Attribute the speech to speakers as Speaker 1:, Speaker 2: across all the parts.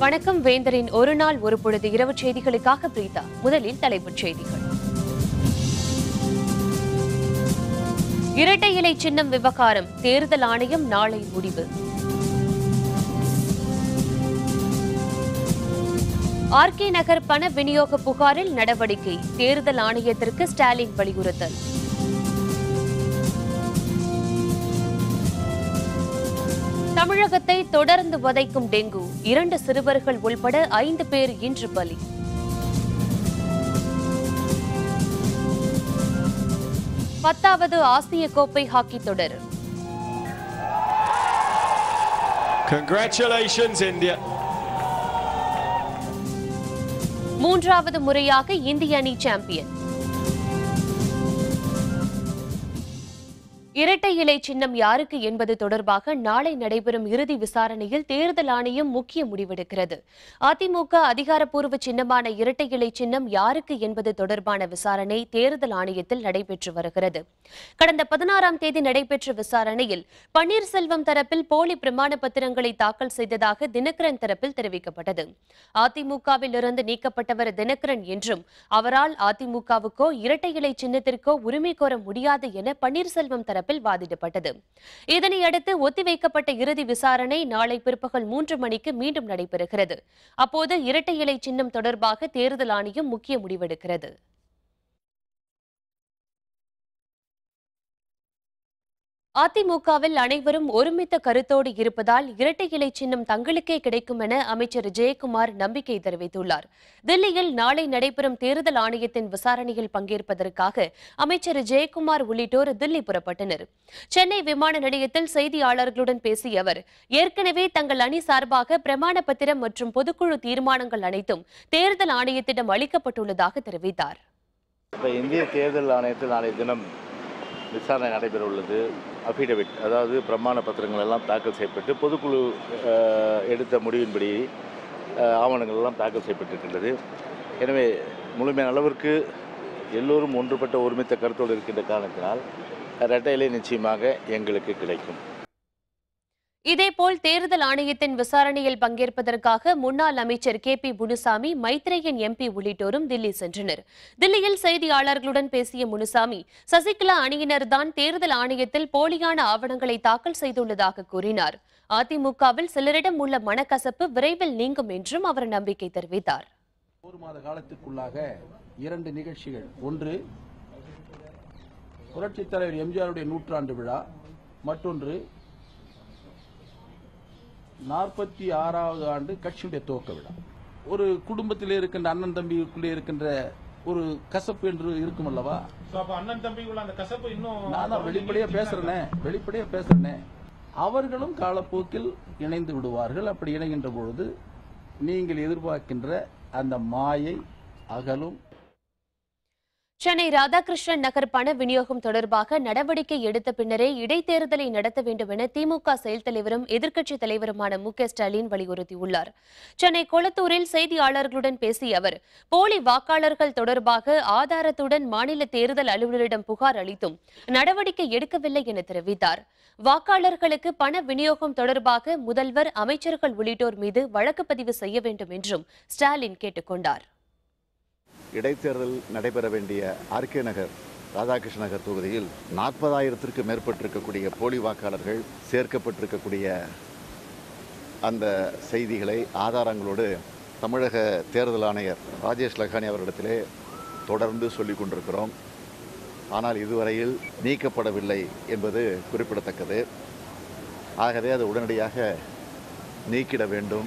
Speaker 1: வணக்கம் வேந்தரின் ஒரு நாள் ஒரு பொழுது இரவு செய்திகளுக்காக பிரீதா முதலில் தலைப்புச் செய்திகள் இரட்டை இலை சின்னம் விவகாரம் தேர்தல் ஆணையம் நாளை முடிவு ஆர்கே நகர் பண விநியோக புகாரில் நடவடிக்கை தேர்தல் ஆணையத்திற்கு ஸ்டாலின் வலியுறுத்தல் தமிழகத்தை தொடர்ந்து வதைக்கும் டெங்கு இரண்டு சிறுவர்கள் உள்பட ஐந்து பேர் இன்று பலி பத்தாவது ஆசிய கோப்பை ஹாக்கி தொடர்
Speaker 2: Congratulations, India.
Speaker 1: மூன்றாவது முறையாக இந்திய அணி சாம்பியன் இரட்டை இலை சின்னம் யாருக்கு என்பது தொடர்பாக நாளை நடைபெறும் இறுதி விசாரணையில் தேர்தல் ஆணையம் முக்கிய முடிவெடுக்கிறது அதிமுக அதிகாரப்பூர்வ சின்னமான இரட்டை இலை சின்னம் யாருக்கு என்பது தொடர்பான விசாரணை தேர்தல் ஆணையத்தில் நடைபெற்று வருகிறது கடந்த பதினாறாம் தேதி நடைபெற்ற விசாரணையில் பன்னீர்செல்வம் தரப்பில் போலி பிரமாண பத்திரங்களை தாக்கல் செய்ததாக தினகரன் தரப்பில் தெரிவிக்கப்பட்டது அதிமுகவில் இருந்து நீக்கப்பட்டவர் தினகரன் என்றும் அவரால் அதிமுகவுக்கோ இரட்டை இலை சின்னத்திற்கோ உரிமை கோர முடியாது என பன்னீர்செல்வம் தரப்பில் வாதிடப்பட்டது இதனையடுத்து ஒத்திவைக்கப்பட்ட இறுதி விசாரணை நாளை பிற்பகல் மூன்று மணிக்கு மீண்டும் நடைபெறுகிறது அப்போது இரட்டை இலை சின்னம் தொடர்பாக தேர்தல் ஆணையம் முக்கிய முடிவெடுக்கிறது அதிமுகவில் அனைவரும் ஒருமித்த கருத்தோடு இருப்பதால் இரட்டை இலை சின்னம் தங்களுக்கே கிடைக்கும் என அமைச்சர் ஜெயக்குமார் நம்பிக்கை தெரிவித்துள்ளார் தில்லியில் நாளை நடைபெறும் தேர்தல் ஆணையத்தின் விசாரணையில் பங்கேற்பதற்காக அமைச்சர் ஜெயக்குமார் உள்ளிட்டோர் தில்லி புறப்பட்டனர் சென்னை விமான நிலையத்தில் செய்தியாளர்களுடன் பேசிய அவர் ஏற்கனவே தங்கள் அணி சார்பாக பிரமாண பத்திரம் மற்றும் பொதுக்குழு தீர்மானங்கள் அனைத்தும் தேர்தல் ஆணையத்திடம் அளிக்கப்பட்டுள்ளதாக தெரிவித்தார்
Speaker 3: இப்போ இந்திய தேர்தல் ஆணையத்தில் நாளைய தினம் விசாரணை நடைபெற உள்ளது அஃபிடவிட் அதாவது பிரமாண பத்திரங்கள் எல்லாம் தாக்கல் செய்யப்பட்டு பொதுக்குழு அஹ், எடுத்த முடிவின்படி அஹ், ஆவணங்கள் எல்லாம் தாக்கல் செய்யப்பட்டிருக்கின்றது எனவே முழுமையான அளவிற்கு எல்லோரும் ஒன்றுபட்ட ஒருமித்த கருத்தோடு இருக்கின்ற காரணத்தினால் இரட்டை இலை நிச்சயமாக எங்களுக்கு கிடைக்கும்
Speaker 1: இதேபோல் தேர்தல் ஆணையத்தின் விசாரணையில் பங்கேற்பதற்காக முன்னாள் அமைச்சர் K P Munusamy Maitreyan MP உள்ளிட்டோரும் தில்லி சென்றனர் தில்லியில் செய்தியாளர்களுடன் பேசிய முனுசாமி சசிகலா அணியினர்தான் தேர்தல் ஆணையத்தில் போலியான ஆவணங்களை தாக்கல் செய்துள்ளதாக கூறினார் அதிமுகவில் சிலரிடம் உள்ள மனக்கசப்பு விரைவில் நீங்கும் என்றும் அவர் நம்பிக்கை தெரிவித்தார்
Speaker 4: ஒரு மாத காலத்திற்குள்ளாக இரண்டு நிகழ்ச்சிகள் ஒன்று புரட்சித் தலைவர் எம்ஜிஆருடைய நூற்றாண்டு விழா மற்றொன்று நாற்பத்தி ஆறாவது ஆண்டு கட்சியுடைய துவக்க விழா ஒரு குடும்பத்தில் இருக்கின்ற அண்ணன் தம்பிக்குள்ளே இருக்கின்ற ஒரு கசப்பு என்று இருக்கும் அல்லவா
Speaker 5: So, அப்ப அண்ணன் தம்பிக்குள்ள அந்த கசப்பு இன்னும்
Speaker 4: நான் தான் வெளிப்படையா பேசுறேனே வெளிப்படையா பேசுறேனே அவர்களும் காலப்போக்கில் இணைந்து விடுவார்கள் அப்படி இணைகின்ற பொழுது நீங்கள் எதிர்பார்க்கின்ற அந்த மாயை அகலும்
Speaker 1: சென்னை ராதாகிருஷ்ணன் நகர் பண விநியோகம் தொடர்பாக நடவடிக்கை எடுத்த பின்னரே இடைத்தேர்தலை நடத்த வேண்டும் என திமுக செயல் தலைவரும் எதிர்க்கட்சித் தலைவருமான மு க ஸ்டாலின் வலியுறுத்தியுள்ளார் சென்னை கொளத்தூரில் செய்தியாளர்களுடன் பேசிய அவர் போலி வாக்காளர்கள் தொடர்பாக ஆதாரத்துடன் மாநில தேர்தல் அலுவலரிடம் புகார் அளித்தும் நடவடிக்கை எடுக்கவில்லை என தெரிவித்தார் வாக்காளர்களுக்கு பண விநியோகம் தொடர்பாக முதல்வர் அமைச்சர்கள் உள்ளிட்டோர் மீது வழக்கு பதிவு செய்ய வேண்டும் என்றும் ஸ்டாலின் கேட்டுக் கொண்டார்
Speaker 3: இடைத்தேர்தல் நடைபெற வேண்டிய ஆர்கே நகர் ராதாகிருஷ்ண நகர் தொகுதியில் நாற்பதாயிரத்திற்கு மேற்பட்டிருக்கக்கூடிய போலி வாக்காளர்கள் சேர்க்கப்பட்டிருக்கக்கூடிய அந்த செய்திகளை ஆதாரங்களோடு தமிழக தேர்தல் ஆணையர் ராஜேஷ் லக்கானி அவரிடத்திலே தொடர்ந்து சொல்லிக் கொண்டிருக்கிறோம் ஆனால் இதுவரையில் நீக்கப்படவில்லை என்பது குறிப்பிடத்தக்கது ஆகவே அது உடனடியாக நீக்கிட வேண்டும்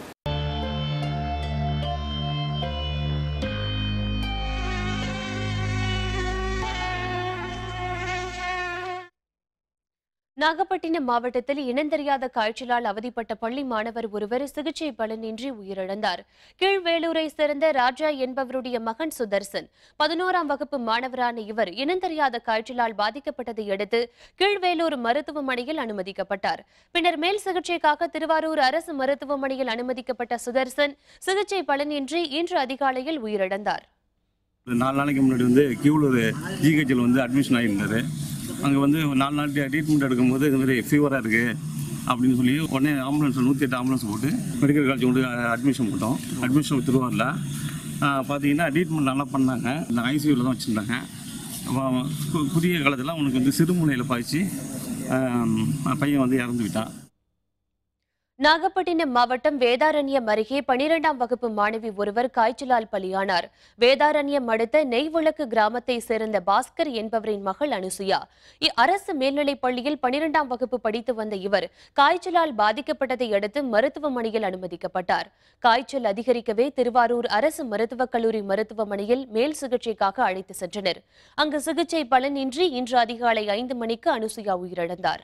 Speaker 1: நாகப்பட்டினம் மாவட்டத்தில் இனந்தெரியாத காய்ச்சலால் அவதிப்பட்ட பள்ளி மாணவர் ஒருவர் சிகிச்சை பலனின்றி உயிரிழந்தார் கீழ்வேலூரை சேர்ந்த ராஜா என்பவருடைய மகன் சுதர்சன் பதினோராம் வகுப்பு மாணவரான இவர் இனந்தெரியாத காய்ச்சலால் பாதிக்கப்பட்டதை அடுத்து கீழ்வேலூர் மருத்துவமனையில் அனுமதிக்கப்பட்டார் பின்னர் மேல் சிகிச்சைக்காக திருவாரூர் அரசு மருத்துவமனையில் அனுமதிக்கப்பட்ட சுதர்சன் சிகிச்சை பலனின்றி இன்று அதிகாலையில் உயிரிழந்தார்
Speaker 6: ஒரு நாலு நாளைக்கு முன்னாடி வந்து கியூலூர் ஜிஹெச்சில் வந்து அட்மிஷன் ஆகியிருந்தார் அங்கே வந்து ஒரு நாலு நாள் ட்ரீட்மெண்ட் எடுக்கும்போது இது மாதிரி ஃபீவராக இருக்குது அப்படின்னு சொல்லி உடனே ஆம்புலன்ஸ் நூற்றி எட்டு ஆம்புலன்ஸ் போட்டு மெடிக்கல் காலேஜ் கொண்டு அட்மிஷன் போட்டோம் அட்மிஷன் திருவாரூரில் பார்த்தீங்கன்னா ட்ரீட்மெண்ட் நல்லா பண்ணாங்க இந்த ஐசியூவில் தான் வச்சுருந்தாங்க புதிய காலத்தில் அவனுக்கு வந்து சிறுமுனையில் பாய்ச்சி ஆஹ், பையன் வந்து இறந்து விட்டான்
Speaker 1: நாகப்பட்டினம் மாவட்டம் வேதாரண்யம் அருகே பனிரெண்டாம் வகுப்பு மாணவி ஒருவர் காய்ச்சலால் பலியானார் வேதாரண்யம் அடுத்த நெய்விளக்கு கிராமத்தை சேர்ந்த பாஸ்கர் என்பவரின் மகள் அனுசுயா இ- அரசு மேல்நிலைப் பள்ளியில் பனிரெண்டாம் வகுப்பு படித்து வந்த இவர் காய்ச்சலால் பாதிக்கப்பட்டதை அடுத்து மருத்துவமனையில் அனுமதிக்கப்பட்டார் காய்ச்சல் அதிகரிக்கவே திருவாரூர் அரசு மருத்துவக் கல்லூரி மருத்துவமனையில் மேல் சிகிச்சைக்காக அழைத்து சென்றனர் அங்கு சிகிச்சை பலனின்றி இன்று அதிகாலை ஐந்து மணிக்கு அனுசுயா உயிரிழந்தார்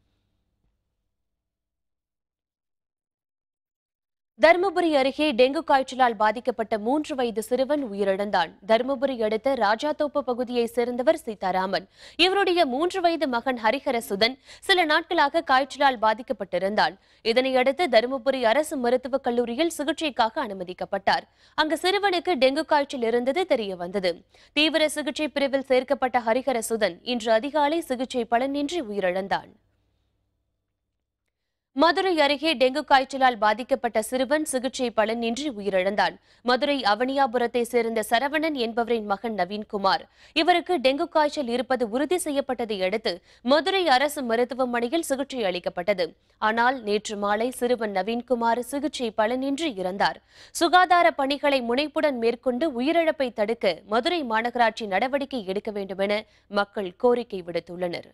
Speaker 1: தருமபுரி அருகே டெங்கு காய்ச்சலால் பாதிக்கப்பட்ட மூன்று வயது சிறுவன் உயிரிழந்தான் தருமபுரி அடுத்த ராஜாத்தோப்பு பகுதியைச் சேர்ந்தவர் சீதாராமன் இவருடைய மூன்று வயது மகன் ஹரிஹரசுதன் சில நாட்களாக காய்ச்சலால் பாதிக்கப்பட்டிருந்தான் இதனையடுத்து தருமபுரி அரசு மருத்துவக் கல்லூரியில் சிகிச்சைக்காக அனுமதிக்கப்பட்டார் அங்கு சிறுவனுக்கு டெங்கு காய்ச்சல் இருந்தது தெரிய வந்தது தீவிர சிகிச்சை பிரிவில் சேர்க்கப்பட்ட ஹரிஹரசுதன் இன்று அதிகாலை சிகிச்சை பலனின்றி உயிரிழந்தான் மதுரை அருகே டெங்கு காய்ச்சலால் பாதிக்கப்பட்ட சிறுவன் சிகிச்சை பலனின்றி உயிரிழந்தான் மதுரை அவனியாபுரத்தை சேர்ந்த சரவணன் என்பவரின் மகன் நவீன்குமார் இவருக்கு டெங்கு காய்ச்சல் இருப்பது உறுதி செய்யப்பட்டதை அடுத்து மதுரை அரசு மருத்துவமனையில் சிகிச்சை அளிக்கப்பட்டது ஆனால் நேற்று மாலை சிறுவன் நவீன்குமார் சிகிச்சை பலனின்றி இறந்தார் சுகாதார பணிகளை முனைப்புடன் மேற்கொண்டு உயிரிழப்பை தடுக்க மதுரை மாநகராட்சி நடவடிக்கை எடுக்க வேண்டுமென மக்கள் கோரிக்கை விடுத்துள்ளனர்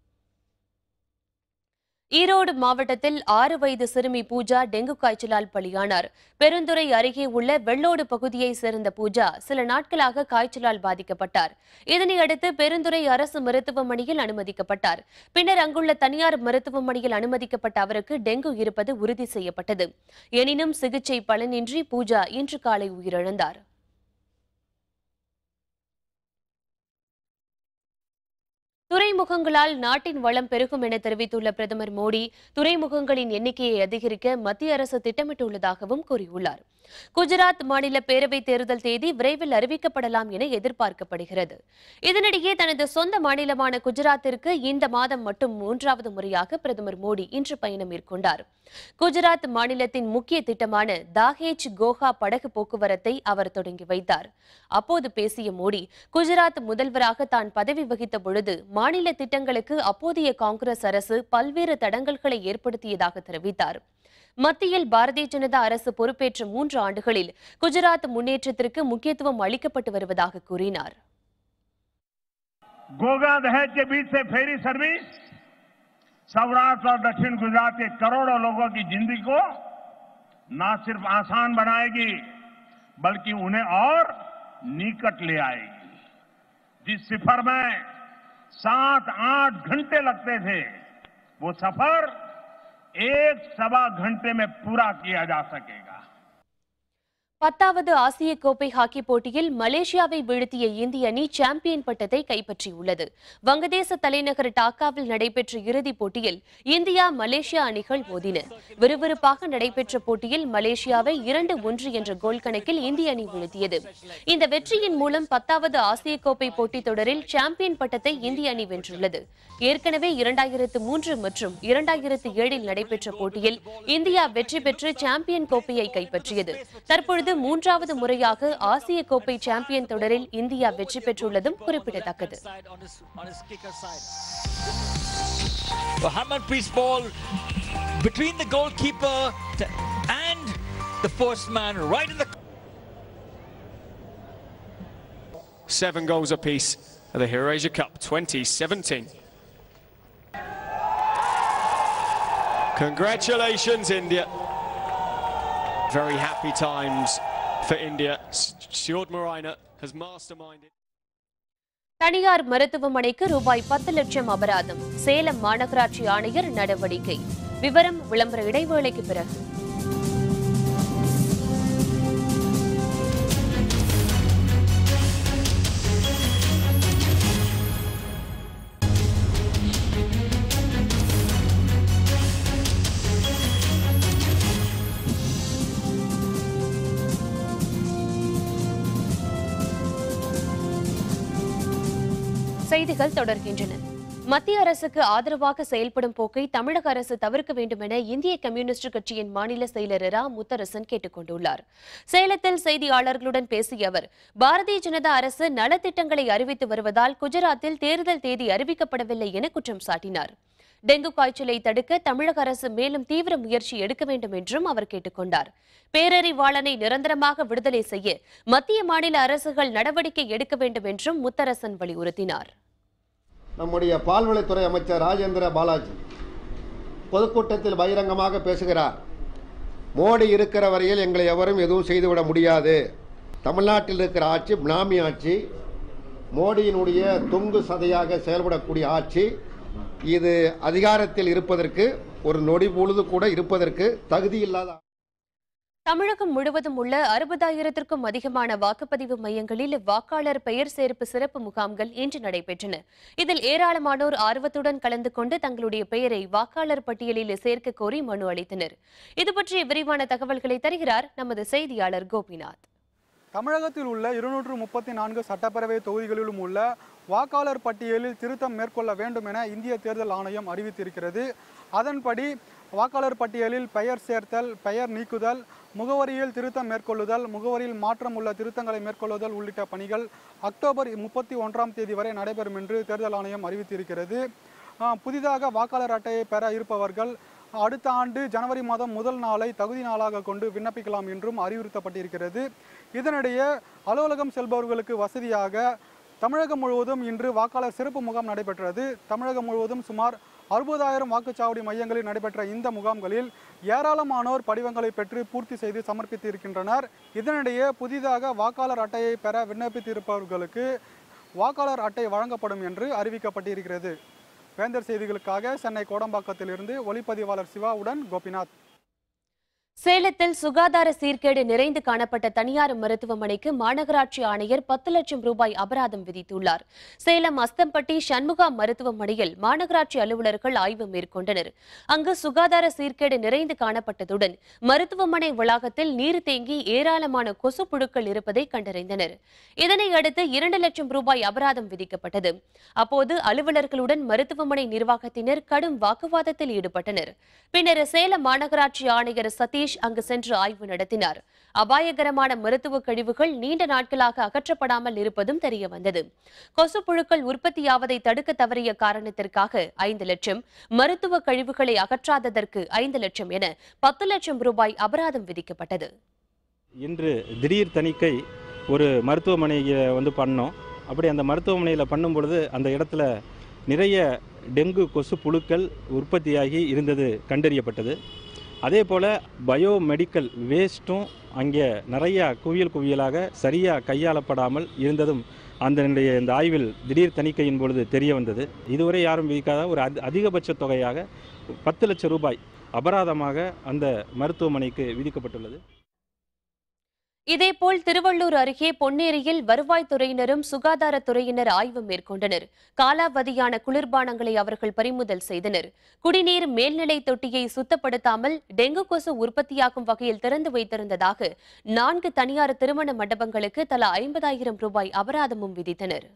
Speaker 1: ஈரோடு மாவட்டத்தில் ஆறு வயது சிறுமி பூஜா டெங்கு காய்ச்சலால் பலியானார் பெருந்துறை அருகே உள்ள வெள்ளோடு பகுதியைச் சேர்ந்த பூஜா சில நாட்களாக காய்ச்சலால் பாதிக்கப்பட்டார் இதனையடுத்து பெருந்துறை அரசு மருத்துவமனையில் அனுமதிக்கப்பட்டார் பின்னர் அங்குள்ள தனியார் மருத்துவமனையில் அனுமதிக்கப்பட்ட அவருக்கு டெங்கு இருப்பது உறுதி செய்யப்பட்டது எனினும் சிகிச்சை பலனின்றி பூஜா இன்று காலை உயிரிழந்தார் துறைமுகங்களால் நாட்டின் வளம் பெருகும் என தெரிவித்துள்ள பிரதமர் மோடி துறைமுகங்களின் எண்ணிக்கையை அதிகரிக்க மத்திய அரசு திட்டமிட்டுள்ளதாகவும் கூறியுள்ளார் குஜராத் மாநில பேரவைத் தேர்தல் தேதி விரைவில் அறிவிக்கப்படலாம் என எதிர்பார்க்கப்படுகிறது இதனிடையே தனது சொந்த மாநிலமான குஜராத்திற்கு இந்த மாதம் மட்டும் மூன்றாவது முறையாக பிரதமர் மோடி இன்று பயணம் மேற்கொண்டார் குஜராத் மாநிலத்தின் முக்கிய திட்டமான தாஹேஜ் கோஹா படகு போக்குவரத்தை அவர் தொடங்கி வைத்தார் அப்போது பேசிய மோடி குஜராத் முதல்வராக தான் பதவி வகித்த பொழுது மாநில திட்டங்களுக்கு அப்போதைய காங்கிரஸ் அரசு பல்வேறு தடங்கல்களை ஏற்படுத்தியதாக தெரிவித்தார் மத்தியில் பாரதிய ஜனதா அரசு பொறுப்பேற்ற மூன்று ஆண்டுகளில் குஜராத் முன்னேற்றத்திற்கு முக்கியத்துவம் அளிக்கப்பட்டு வருவதாக கூறினார்
Speaker 2: गोगा दहेज के बीच से फेरी सर्विस सौराष्ट्र और दक्षिण गुजरात के करोड़ों लोगों की जिंदगी को न सिर्फ आसान बनाएगी बल्कि उन्हें और निकट ले आएगी जिस सफर में सात आठ घंटे लगते थे वो सफर एक सवा घंटे में पूरा किया जा सकेगा
Speaker 1: பத்தாவது ஆசிய கோப்பை ஹாக்கி போட்டியில் மலேசியாவை வீழ்த்திய இந்திய அணி சாம்பியன் பட்டத்தை கைப்பற்றியுள்ளது வங்கதேச தலைநகர் டாக்காவில் நடைபெற்ற இறுதிப் போட்டியில் இந்தியா மலேசியா அணிகள் மோதின விறுவிறுப்பாக நடைபெற்ற போட்டியில் மலேசியாவை இரண்டு ஒன்று என்ற கோல் கணக்கில் இந்திய அணி வீழ்த்தியது இந்த வெற்றியின் மூலம் பத்தாவது ஆசிய கோப்பை போட்டித் தொடரில் சாம்பியன் பட்டத்தை இந்திய அணி வென்றுள்ளது ஏற்கனவே இரண்டாயிரத்து மூன்று மற்றும் இரண்டாயிரத்து ஏழில் நடைபெற்ற போட்டியில் இந்தியா வெற்றி பெற்று சாம்பியன் கோப்பையை கைப்பற்றியது தற்பொழுது மூன்றாவது முறையாக ஆசிய கோப்பை சாம்பியன் தொடரில் இந்தியா வெற்றி பெற்றுள்ளதும் குறிப்பிடத்தக்கது
Speaker 7: side on his on his kicker side. Mohammed Priest ball between the goalkeeper to- and the first man right in the
Speaker 8: Seven goals apiece at the Eurasia Cup 2017. Congratulations, India. Very happy times for India. Stuart Marina has masterminded.
Speaker 1: தனியார் மருத்துவமனைக்கு ரூபாய் பத்து லட்சம் அபராதம் சேலம் மாநகராட்சி ஆணையர் நடவடிக்கை விவரம் விளம்பர இடைவேளைக்கு பிறகு செய்திகள் தொடர்கின்றன மத்திய அரசுக்கு ஆதரவாக செயல்படும் போக்கை தமிழக அரசு தவிர்க்க வேண்டும் என இந்திய கம்யூனிஸ்ட் கட்சியின் மாநில செயலர் ரா முத்தரசன் கேட்டுக் கொண்டுள்ளார் சேலத்தில் செய்தியாளர்களுடன் பேசிய அவர் பாரதிய ஜனதா அரசு நலத்திட்டங்களை அறிவித்து வருவதால் குஜராத்தில் தேர்தல் தேதி அறிவிக்கப்படவில்லை என குற்றம் சாட்டினார் டெங்கு காய்ச்சலை தடுக்க தமிழக அரசு மேலும் தீவிர முயற்சி எடுக்க வேண்டும் என்றும் அவர் கேட்டுக் கொண்டார் பேரறிவாளனை நிரந்தரமாக விடுதலை செய்ய மத்திய மாநில அரசுகள் நடவடிக்கை எடுக்க வேண்டும் என்றும் முத்தரசன் வலியுறுத்தினார்
Speaker 9: நம்முடைய பால்வளைத்துறை அமைச்சர் ராஜேந்திர பாலாஜி பொதுக்கூட்டத்தில் பகிரங்கமாக பேசுகிறார் மோடி இருக்கிற வரையில் எங்களை எவரும் எதுவும் செய்துவிட முடியாது தமிழ்நாட்டில் இருக்கிற ஆட்சி பினாமி ஆட்சி மோடியினுடைய தொங்கு சதையாக செயல்படக்கூடிய ஆட்சி இது அதிகாரத்தில் இருப்பதற்கு ஒரு நொடி பொழுது கூட இருப்பதற்கு தகுதி இல்லாத
Speaker 1: தமிழகம் முழுவதும் உள்ள அறுபதாயிரத்திற்கும் அதிகமான வாக்குப்பதிவு மையங்களில் வாக்காளர் பெயர் சேர்ப்பு சிறப்பு முகாம்கள் இன்று நடைபெற்றன இதில் ஏராளமானோர் ஆர்வத்துடன் கலந்து கொண்டு தங்களுடைய பெயரை வாக்காளர் பட்டியலில் சேர்க்க கோரி மனு அளித்தனர் இது பற்றிய விரிவான தகவல்களை தருகிறார் நமது செய்தியாளர் கோபிநாத்
Speaker 10: தமிழகத்தில் உள்ள இருநூற்று முப்பத்தி நான்கு சட்டப்பேரவை தொகுதிகளிலும் உள்ள வாக்காளர் பட்டியலில் திருத்தம் மேற்கொள்ள வேண்டும் என இந்திய தேர்தல் ஆணையம் அறிவித்திருக்கிறது அதன்படி வாக்காளர் பட்டியலில் பெயர் சேர்த்தல் பெயர் நீக்குதல் முகவரியில் திருத்தம் மேற்கொள்ளுதல் முகவரியில் மாற்றம் உள்ள திருத்தங்களை மேற்கொள்ளுதல் உள்ளிட்ட பணிகள் அக்டோபர் முப்பத்தி ஒன்றாம் தேதி வரை நடைபெறும் என்று தேர்தல் ஆணையம் அறிவித்திருக்கிறது ஆஹ், புதிதாக வாக்காளர் அட்டையை பெற இருப்பவர்கள் அடுத்த ஆண்டு ஜனவரி மாதம் முதல் நாளை தகுதி நாளாக கொண்டு விண்ணப்பிக்கலாம் என்றும் அறிவுறுத்தப்பட்டிருக்கிறது இதனிடையே அலுவலகம் செல்பவர்களுக்கு வசதியாக தமிழகம் முழுவதும் இன்று வாக்காளர் சிறப்பு முகாம் நடைபெற்றது தமிழகம் முழுவதும் சுமார் அறுபதாயிரம் வாக்குச்சாவடி மையங்களில் நடைபெற்ற இந்த முகாம்களில் ஏராளமானோர் படிவங்களை பெற்று பூர்த்தி செய்து சமர்ப்பித்து இருக்கின்றனர் இதனிடையே புதிதாக வாக்காளர் அட்டையை பெற விண்ணப்பித்திருப்பவர்களுக்கு வாக்காளர் அட்டை வழங்கப்படும் என்று அறிவிக்கப்பட்டிருக்கிறது வேந்தர் செய்திகளுக்காக சென்னை கோடம்பாக்கத்திலிருந்து ஒளிப்பதிவாளர் சிவாவுடன் கோபிநாத்
Speaker 1: சேலத்தில் சுகாதார சீர்கேடு நிறைந்து காணப்பட்ட தனியார் மருத்துவமனைக்கு மாநகராட்சி ஆணையர் பத்து லட்சம் ரூபாய் அபராதம் விதித்துள்ளார் சேலம் அஸ்தம்பட்டி சண்முகா மருத்துவமனையில் மாநகராட்சி அலுவலர்கள் ஆய்வு மேற்கொண்டனர் அங்கு சுகாதார சீர்கேடு நிறைந்து காணப்பட்டதுடன் மருத்துவமனை வளாகத்தில் நீர் தேங்கி ஏராளமான கொசு புழுக்கள் இருப்பதை கண்டறிந்தனர் இதனை அடுத்து இரண்டு லட்சம் ரூபாய் அபராதம் விதிக்கப்பட்டது அப்போது அலுவலர்களுடன் மருத்துவமனை நிர்வாகத்தினர் கடும் வாக்குவாதத்தில் ஈடுபட்டனர் பின்னர் சேலம் மாநகராட்சி ஆணையர் சதீஷ் அங்கு சென்று ஆய்வு நடத்தினார் அபாயகரமான மருத்துவ கழிவுகள் நீண்ட நாட்களாக அகற்றப்படாமல் இருப்பதும் தெரிய வந்தது கொசு புழுக்கள் உற்பத்தியாவதை தடுக்க தவறிய காரணத்திற்காக ஐந்து லட்சம் மருத்துவ கழிவுகளை அகற்றாததற்கு ஐந்து லட்சம் என பத்து லட்சம் ரூபாய் அபராதம் விதிக்கப்பட்டது
Speaker 11: இன்று திடீர் தணிக்கை ஒரு மருத்துவமனையை வந்து பண்ணோம் அப்படி அந்த மருத்துவமனையில் பண்ணும் பொழுது அந்த இடத்துல நிறைய டெங்கு கொசு புழுக்கள் உற்பத்தியாகி இருந்தது கண்டறியப்பட்டது அதே போல் பயோமெடிக்கல் வேஸ்ட்டும் அங்கே நிறையா குவியல் குவியலாக சரியாக கையாளப்படாமல் இருந்ததும் அந்த இந்த ஆய்வில் திடீர் தணிக்கையின் பொழுது தெரிய வந்தது இதுவரை யாரும் விதிக்காத ஒரு அதி- அதிகபட்ச தொகையாக பத்து லட்சம் ரூபாய் அபராதமாக அந்த மருத்துவமனைக்கு விதிக்கப்பட்டுள்ளது
Speaker 1: இதேபோல் திருவள்ளூர் அருகே பொன்னேரியில் வருவாய்த்துறையினரும் சுகாதாரத்துறையினர் ஆய்வு மேற்கொண்டனர் காலாவதியான குளிர்பானங்களை அவர்கள் பறிமுதல் செய்தனர் குடிநீர் மேல்நிலை தொட்டியை சுத்தப்படுத்தாமல் டெங்கு கொசு உற்பத்தியாகும் வகையில் திறந்து வைத்திருந்ததாக நான்கு தனியார் திருமண மண்டபங்களுக்கு தலா ஐம்பதாயிரம் ரூபாய் அபராதமும் விதித்தனர்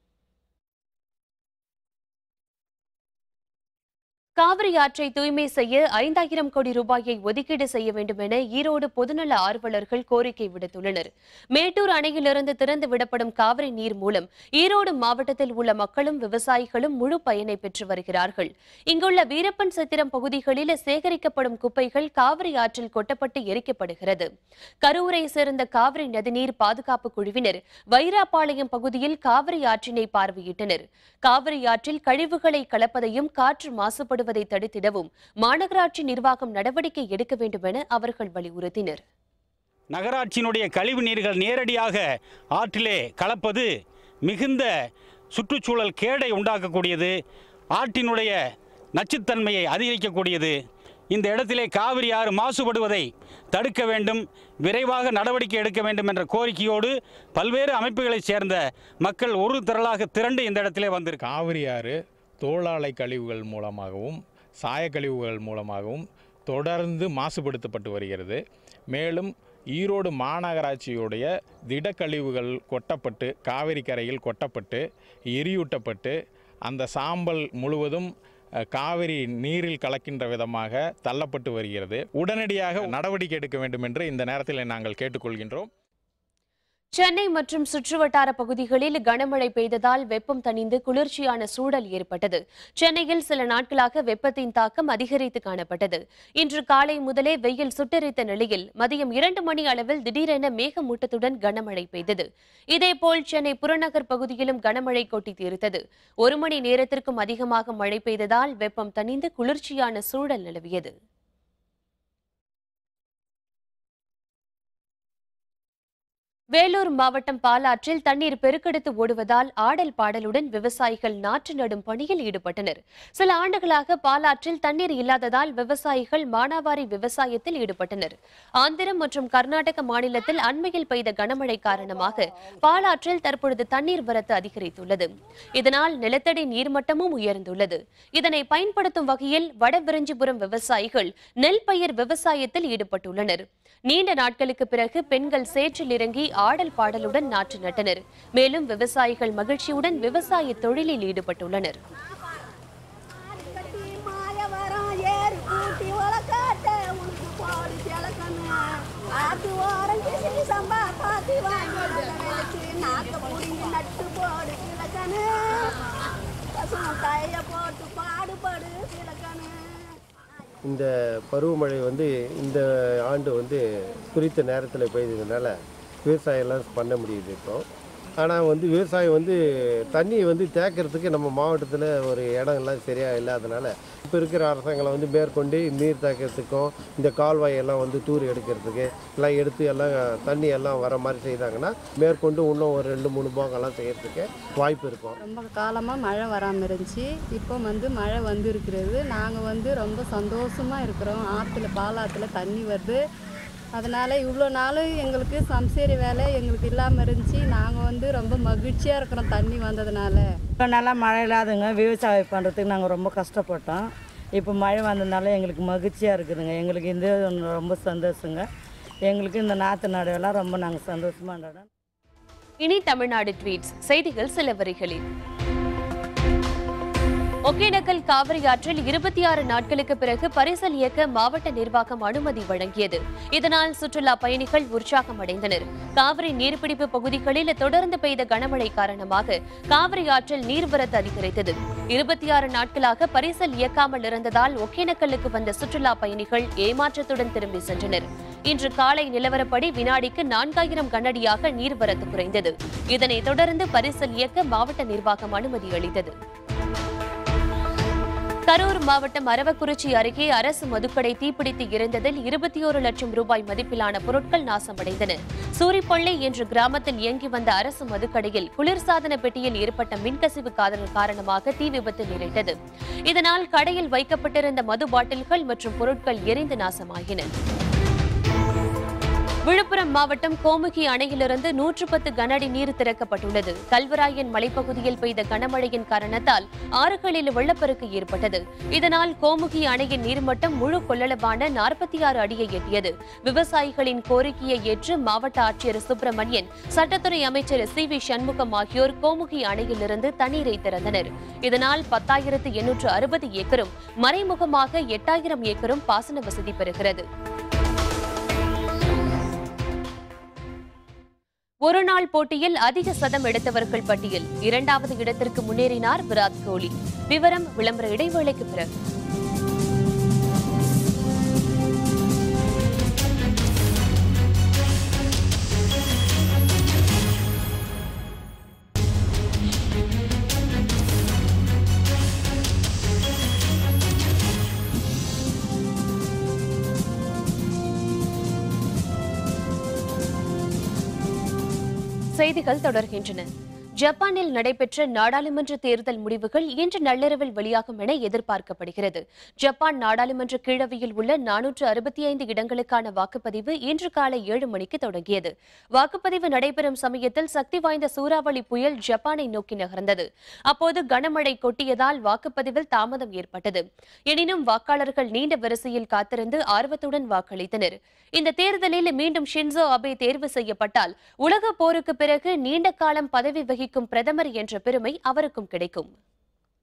Speaker 1: காவிரி ஆற்றை தூய்மை செய்ய ஐந்தாயிரம் கோடி ரூபாயை ஒதுக்கீடு செய்ய வேண்டும் என ஈரோடு பொதுநல ஆர்வலர்கள் கோரிக்கை விடுத்துள்ளனர் மேட்டூர் அணையிலிருந்து திறந்து விடப்படும் காவிரி நீர் மூலம் ஈரோடு மாவட்டத்தில் உள்ள மக்களும் விவசாயிகளும் முழு பயனை பெற்று வருகிறார்கள் இங்குள்ள வீரப்பன் சத்திரம் பகுதிகளில் சேகரிக்கப்படும் குப்பைகள் காவிரி ஆற்றில் கொட்டப்பட்டு எரிக்கப்படுகிறது கரூரை சேர்ந்த காவிரி நதிநீர் பாதுகாப்பு குழுவினர் வைராபாளையம் பகுதியில் காவிரி ஆற்றினை பார்வையிட்டனர் காவிரி ஆற்றில் கழிவுகளை கலப்பதையும் காற்று மாசுபடுவதை தடுத்திடவும் மாநகராட்சி நிர்வாகம் நடவடிக்கை எடுக்க வேண்டும் என அவர்கள் வலியுறுத்தினர்
Speaker 12: நகராட்சியினுடைய கழிவு நீர்கள் நேரடியாக ஆற்றிலே கலப்பது மிகுந்த சுற்றுச்சூழல் கேடை உண்டாக்கக்கூடியது ஆற்றினுடைய நச்சுத்தன்மையை அதிகரிக்கக்கூடியது இந்த இடத்திலே காவிரி ஆறு மாசுபடுவதை தடுக்க வேண்டும் விரைவாக நடவடிக்கை எடுக்க வேண்டும் என்ற கோரிக்கையோடு பல்வேறு அமைப்புகளைச் சேர்ந்த மக்கள் ஒரு திரளாக திரண்டு இந்த இடத்திலே வந்திருக்கு
Speaker 13: காவிரி ஆறு தோளாலை கழிவுகள் மூலமாகவும் சாயக்கழிவுகள் மூலமாகவும் தொடர்ந்து மாசுபடுத்தப்பட்டு வருகிறது மேலும் ஈரோடு மாநகராட்சியுடைய திடக்கழிவுகள் கொட்டப்பட்டு காவிரி கரையில் கொட்டப்பட்டு எரியூட்டப்பட்டு அந்த சாம்பல் முழுவதும் அஹ், காவிரி நீரில் கலக்கின்ற விதமாக தள்ளப்பட்டு வருகிறது உடனடியாக நடவடிக்கை எடுக்க வேண்டும் என்று இந்த நேரத்தில் நாங்கள் கேட்டுக்கொள்கின்றோம்
Speaker 1: சென்னை மற்றும் சுற்றுவட்டார பகுதிகளில் கனமழை பெய்ததால் வெப்பம் தணிந்து குளிர்ச்சியான சூழல் ஏற்பட்டது சென்னையில் சில நாட்களாக வெப்பத்தின் தாக்கம் அதிகரித்து காணப்பட்டது இன்று காலை முதலே வெயில் சுட்டெரித்த நிலையில் மதியம் இரண்டு மணி அளவில் திடீரென மேகமூட்டத்துடன் கனமழை பெய்தது இதேபோல் சென்னை புறநகர் பகுதியிலும் கனமழை கொட்டி தீர்த்தது ஒரு மணி நேரத்திற்கும் அதிகமாக மழை பெய்ததால் வெப்பம் தணிந்து குளிர்ச்சியான சூழல் நிலவியது வேலூர் மாவட்டம் பாலாற்றில் தண்ணீர் பெருக்கெடுத்து ஓடுவதால் ஆடல் பாடலுடன் விவசாயிகள் நாற்று நடும் பணியில் ஈடுபட்டனர் சில ஆண்டுகளாக பாலாற்றில் தண்ணீர் இல்லாததால் விவசாயிகள் மானாவாரி விவசாயத்தில் ஈடுபட்டனர் ஆந்திரம் மற்றும் கர்நாடக மாநிலத்தில் அண்மையில் பெய்த கனமழை காரணமாக பாலாற்றில் தற்பொழுது தண்ணீர் வரத்து அதிகரித்துள்ளது இதனால் நிலத்தடி நீர்மட்டமும் உயர்ந்துள்ளது இதனை பயன்படுத்தும் வகையில் வடவிரஞ்சிபுரம் விவசாயிகள் நெல் பயிர் விவசாயத்தில் ஈடுபட்டுள்ளனர் நீண்ட நாட்களுக்கு பிறகு பெண்கள் சேற்றில் இறங்கி ஆடல் பாடலுடன் நாற்று நட்டனர் மேலும் விவசாயிகள் மகிழ்ச்சியுடன் விவசாய தொழிலில் ஈடுபட்டுள்ளனர்
Speaker 14: ஆத்து ஓரம் கிசிலி சம்பா பாத்தி வாங்கி நாக்க புடிங்கி நட்டு போடு கிழக்கனு பசும கைய போட்டு பாடுபடு கிழக்கனு
Speaker 9: இந்த பருவமழை வந்து இந்த ஆண்டு வந்து குறித்த நேரத்தில் பெய்ததுனால விவசாயம்லாம் பண்ண முடியுது இப்போ ஆனால் வந்து விவசாயம் வந்து தண்ணி வந்து தேக்கிறதுக்கு நம்ம மாவட்டத்தில் ஒரு இடம் எல்லாம் சரியாக இல்லாதனால இப்போ இருக்கிற அரசாங்கம் வந்து மேற்கொண்டு நீர் தேக்கிறதுக்கும் இந்த கால்வாயெல்லாம் வந்து தூர் எடுக்கிறதுக்கு எல்லாம் எடுத்து எல்லாம் தண்ணி எல்லாம் வர மாதிரி செய்தாங்கன்னா மேற்கொண்டு இன்னும் ஒரு ரெண்டு மூணு போகம்லாம் செய்யறதுக்கு வாய்ப்பு இருக்கும்
Speaker 15: ரொம்ப காலமாக மழை வராமல் இருந்துச்சு இப்போ வந்து மழை வந்து இருக்கிறது நாங்கள் வந்து ரொம்ப சந்தோஷமாக இருக்கிறோம் ஆற்றுல பாலாற்றுல தண்ணி வருது அதனால் இவ்வளோ நாள் எங்களுக்கு சம்சேரி வேலை எங்களுக்கு இல்லாமல் இருந்துச்சு நாங்கள் வந்து ரொம்ப மகிழ்ச்சியாக இருக்கிறோம் தண்ணி வந்ததுனால
Speaker 16: இப்போ நல்லா மழை இல்லாதங்க விவசாயம் பண்ணுறதுக்கு நாங்கள் ரொம்ப கஷ்டப்பட்டோம் இப்போ மழை வந்ததுனால எங்களுக்கு மகிழ்ச்சியாக இருக்குதுங்க எங்களுக்கு இந்த ரொம்ப சந்தோஷங்க எங்களுக்கு இந்த நாற்று நடவெல்லாம் ரொம்ப நாங்கள் சந்தோஷமாக நடோம்
Speaker 1: இனி தமிழ்நாடு ட்வீட்ஸ் செய்திகள் சில வரிகளில் ஒகேனக்கல் காவிரி ஆற்றில் இருபத்தி ஆறு நாட்களுக்கு பிறகு பரிசல் இயக்க மாவட்ட நிர்வாகம் அனுமதி வழங்கியது இதனால் சுற்றுலா பயணிகள் உற்சாகம் அடைந்தனர் காவிரி நீர்பிடிப்பு பகுதிகளில் தொடர்ந்து பெய்த கனமழை காரணமாக காவிரி ஆற்றில் நீர்வரத்து அதிகரித்தது இருபத்தி ஆறு நாட்களாக பரிசல் இயக்காமல் இருந்ததால் ஒகேனக்கல்லுக்கு வந்த சுற்றுலா பயணிகள் ஏமாற்றத்துடன் திரும்பி சென்றனர் இன்று காலை நிலவரப்படி வினாடிக்கு நான்காயிரம் கனஅடியாக நீர்வரத்து குறைந்தது இதனைத் தொடர்ந்து பரிசல் இயக்க மாவட்ட நிர்வாகம் அனுமதி அளித்தது கரூர் மாவட்டம் அரவக்குறிச்சி அருகே அரசு மதுக்கடை தீப்பிடித்து எரிந்ததில் இருபத்தி ஒரு லட்சம் ரூபாய் மதிப்பிலான பொருட்கள் நாசமடைந்தன சூரிப்பள்ளி என்ற கிராமத்தில் இயங்கி வந்த அரசு மதுக்கடையில் குளிர்சாதன பெட்டியில் ஏற்பட்ட மின்கசிவு காரண- காரணமாக தீ விபத்து நேரிட்டது இதனால் கடையில் வைக்கப்பட்டிருந்த மது பாட்டில்கள் மற்றும் பொருட்கள் எரிந்து நாசமாகின விழுப்புரம் மாவட்டம் கோமுகி அணையிலிருந்து நூற்று பத்து கனஅடி நீர் திறக்கப்பட்டுள்ளது கல்வராயன் மலைப்பகுதியில் பெய்த கனமழையின் காரணத்தால் ஆறுகளில் வெள்ளப்பெருக்கு ஏற்பட்டது இதனால் கோமுகி அணையின் நீர்மட்டம் முழு கொள்ளளவான நாற்பத்தி ஆறு அடியை எட்டியது விவசாயிகளின் கோரிக்கையை ஏற்று மாவட்ட ஆட்சியர் சுப்பிரமணியன் சட்டத்துறை அமைச்சர் சி வி சண்முகம் ஆகியோர் கோமுகி அணையிலிருந்து தண்ணீரை திறந்தனர் இதனால் பத்தாயிரத்து எண்ணூற்று அறுபது ஏக்கரும் மறைமுகமாக எட்டாயிரம் ஏக்கரும் பாசன வசதி பெறுகிறது ஒருநாள் போட்டியில் அதிக சதம் எடுத்தவர்கள் பட்டியல் இரண்டாவது இடத்திற்கு முன்னேறினார் விராட் கோலி விவரம் விளம்பர இடைவேளைக்கு பிறகு செய்திகள் தொடர்கின்றன ஜப்பானில் நடைபெற்ற நாடாளுமன்ற தேர்தல் முடிவுகள் இன்று நள்ளிரவில் வெளியாகும் என எதிர்பார்க்கப்படுகிறது ஜப்பான் நாடாளுமன்ற கீழவையில் உள்ள நானூற்று அறுபத்தி ஐந்து இடங்களுக்கான வாக்குப்பதிவு இன்று காலை ஏழு மணிக்கு தொடங்கியது வாக்குப்பதிவு நடைபெறும் சமயத்தில் சக்தி வாய்ந்த சூறாவளி புயல் ஜப்பானை நோக்கி நகர்ந்தது அப்போது கனமழை கொட்டியதால் வாக்குப்பதிவில் தாமதம் ஏற்பட்டது எனினும் வாக்காளர்கள் நீண்ட வரிசையில் காத்திருந்து ஆர்வத்துடன் வாக்களித்தனர் இந்த தேர்தலில் மீண்டும் ஷின்சோ அபே தேர்வு செய்யப்பட்டால் உலக போருக்கு பிறகு நீண்ட காலம் பதவி வகிக்கும் பிரதமர் என்ற பெருமை அவருக்கும் கிடைக்கும்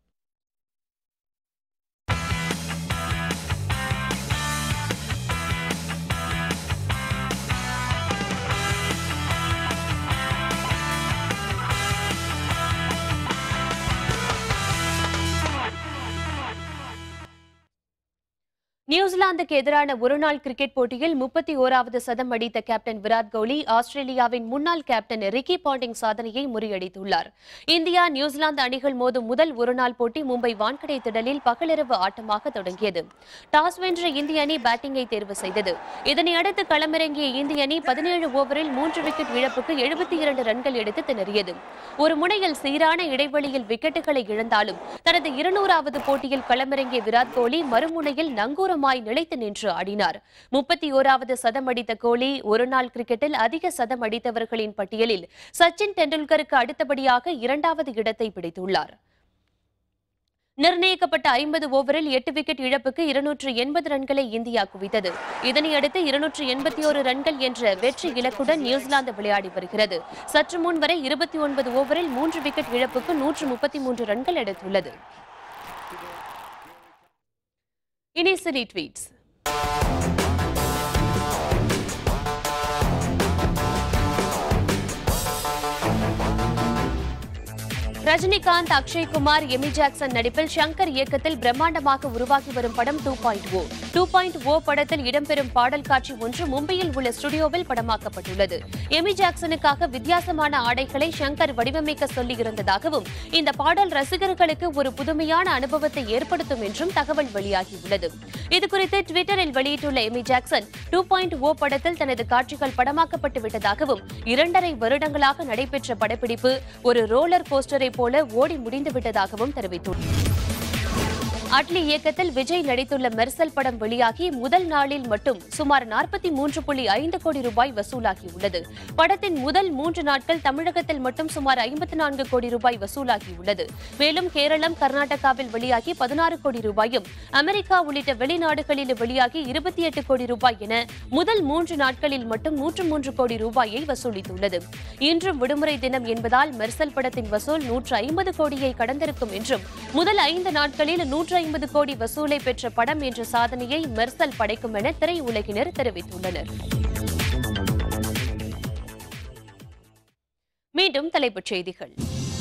Speaker 1: நியூசிலாந்துக்கு எதிரான ஒருநாள் கிரிக்கெட் போட்டியில் முப்பத்தி ஓராவது சதம் அடித்த கேப்டன் விராட் கோலி ஆஸ்திரேலியாவின் முன்னாள் கேப்டன் ரிக்கி பாண்டிங் சாதனையை முறியடித்துள்ளார் இந்தியா நியூசிலாந்து அணிகள் மோதும் முதல் ஒருநாள் போட்டி மும்பை வான்கடை திடலில் பகலிரவு ஆட்டமாக தொடங்கியது டாஸ் வென்ற இந்திய அணி பேட்டிங்கை தேர்வு செய்தது இதனை அடுத்து களமிறங்கிய இந்திய அணி பதினேழு ஓவரில் மூன்று விக்கெட் இழப்புக்கு எழுபத்தி இரண்டு ரன்கள் எடுத்து திணறியது ஒரு முனையில் சீரான இடைவெளியில் விக்கெட்டுகளை இழந்தாலும் தனது இருநூறாவது போட்டியில் களமிறங்கிய விராட் கோலி மறுமுனையில் நங்கூரமாய் நிலைத்து நின்று ஆடினார் முப்பத்தி ஓராவது சதம் அடித்த கோலி ஒருநாள் கிரிக்கெட்டில் அதிக சதம் அடித்தவர்களின் பட்டியலில் சச்சின் டெண்டுல்கருக்கு அடுத்தபடியாக இரண்டாவது இடத்தை பிடித்துள்ளார் நிர்ணயிக்கப்பட்ட ஐம்பது ஓவரில் எட்டு விக்கெட் இழப்புக்கு இருநூற்று எண்பது ரன்களை இந்தியா குவித்தது இதனையடுத்து இருநூற்று எண்பத்தி ஒரு ரன்கள் என்ற வெற்றி இலக்குடன் நியூசிலாந்து விளையாடி வருகிறது சற்று முன் வரை இருபத்தி ஒன்பது ஓவரில் மூன்று விக்கெட் இழப்புக்கு நூற்று முப்பத்தி மூன்று ரன்கள் எடுத்துள்ளது இனி cine tweets Rajinikanth Akshay Kumar Amy Jackson நடிப்பில் ஷங்கர் இயக்கத்தில் பிரம்மாண்டமாக உருவாகி வரும் படம் two point O two point O படத்தில் இடம்பெறும் பாடல் காட்சி ஒன்று மும்பையில் உள்ள ஸ்டுடியோவில் படமாக்கப்பட்டுள்ளது எமி ஜாக்சனுக்காக வித்தியாசமான ஆடைகளை ஷங்கர் வடிவமைக்க சொல்லியிருந்ததாகவும் இந்த பாடல் ரசிகர்களுக்கு ஒரு புதுமையான அனுபவத்தை ஏற்படுத்தும் என்றும் தகவல் வெளியாகியுள்ளது இதுகுறித்து ட்விட்டரில் வெளியிட்டுள்ள Amy Jackson two point O படத்தில் தனது காட்சிகள் படமாக்கப்பட்டு விட்டதாகவும் இரண்டரை வருடங்களாக நடைபெற்ற படப்பிடிப்பு ஒரு ரோலர் கோஸ்டரை போல ஓடி முடிந்து விட்டதாகவும் தெரிவித்துள்ளார் அட்லி இயக்கத்தில் விஜய் நடித்துள்ள மெர்சல் படம் வெளியாகி முதல் நாளில் மட்டும் சுமார் நாற்பத்தி மூன்று புள்ளி ஐந்து கோடி ரூபாய் வசூலாகியுள்ளது படத்தின் முதல் மூன்று நாட்கள் தமிழகத்தில் மட்டும் சுமார் ஐம்பத்தி நான்கு கோடி ரூபாய் வசூலாகியுள்ளது மேலும் கேரளம் கர்நாடகாவில் வெளியாகி பதினாறு கோடி ரூபாயும் அமெரிக்கா உள்ளிட்ட வெளிநாடுகளில் வெளியாகி இருபத்தி எட்டு கோடி ரூபாய் என முதல் மூன்று நாட்களில் மட்டும் நூற்று மூன்று கோடி ரூபாயை வசூலித்துள்ளது இன்றும் விடுமுறை தினம் என்பதால் மெர்சல் படத்தின் வசூல் நூற்று ஐம்பது கோடியை கடந்திருக்கும் என்றும் முதல் ஐந்து நாட்களில் நூற்று ஐம்பது கோடி வசூலை பெற்ற படம் என்ற சாதனையை மெர்சல் படைக்கும் என திரையுலகினர் தெரிவித்துள்ளனர் மீண்டும் தலைப்புச் செய்திகள்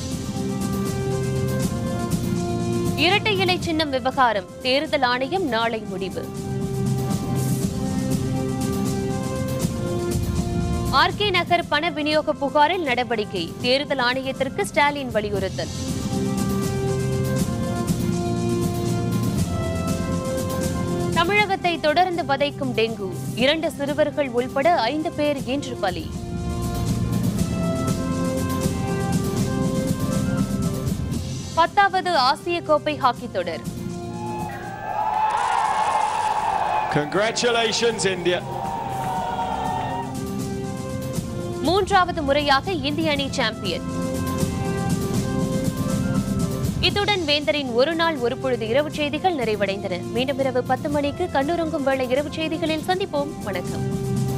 Speaker 1: இரட்டை இலை சின்னம் விவகாரம் தேர்தல் ஆணையம் நாளை முடிவு ஆர்கே நகர் பண விநியோக புகாரில் நடவடிக்கை தேர்தல் ஆணையத்திற்கு ஸ்டாலின் வலியுறுத்தல் தமிழகத்தை தொடர்ந்து வதைக்கும் டெங்கு இரண்டு சிறுவர்கள் உள்பட ஐந்து பேர் இன்று பலி பத்தாவது ஆசிய கோப்பை ஹாக்கி தொடர்
Speaker 8: Congratulations, India.
Speaker 1: மூன்றாவது முறையாக இந்திய அணி சாம்பியன் இத்துடன் வேந்தரின் ஒரு நாள் ஒரு பொழுது இரவு செய்திகள் நிறைவடைந்தன மீண்டும் இரவு பத்து மணிக்கு கண்ணுறங்கும் வேளை இரவு செய்திகளில் சந்திப்போம் வணக்கம்